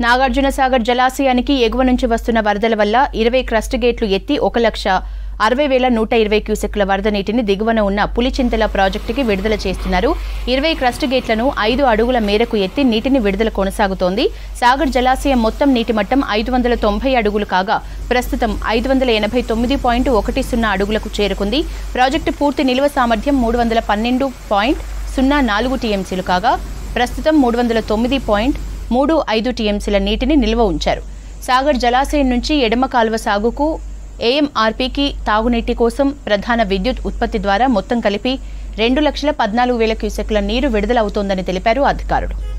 నాగార్జున సాగర్ జలాశయానికి ఎగువ నుంచి వస్తున్న వరదల వల్ల ఇరవై క్రస్ట్ గేట్లు ఎత్తి ఒక లక్ష అరవై వేల నూట ఇరవై క్యూసెక్ల వరద నీటిని దిగువన ఉన్న పులిచింతల ప్రాజెక్టుకి విడుదల చేస్తున్నారు ఇరవై క్రస్ట్ గేట్లను ఐదు అడుగుల మేరకు ఎత్తి నీటిని విడుదల కొనసాగుతోంది సాగర్ జలాశయం మొత్తం నీటి మట్టం ఐదు వందల తొంభై అడుగులు కాగా ప్రస్తుతం ఐదు వందల ఎనభై తొమ్మిది పాయింట్ ఒకటి సున్నా అడుగులకు చేరుకుంది ప్రాజెక్టు పూర్తి నిల్వ సామర్థ్యం మూడు వందల పన్నెండు పాయింట్ సున్నా నాలుగు టీఎంసీలు కాగా ప్రస్తుతం మూడు వందల తొమ్మిది పాయింట్ మూడు ఐదు టీఎంసీల నీటిని నిల్వ ఉంచారు సాగర్ జలాశయం నుంచి ఎడమ కాలువ సాగుకు ఏఎంఆర్పీకి తాగునీటి కోసం ప్రధాన విద్యుత్ ఉత్పత్తి ద్వారా మొత్తం కలిపి రెండు లక్షల పద్నాలుగు వేల క్యూసెక్ల నీరు విడుదలవుతోందని తెలిపారు అధికారులు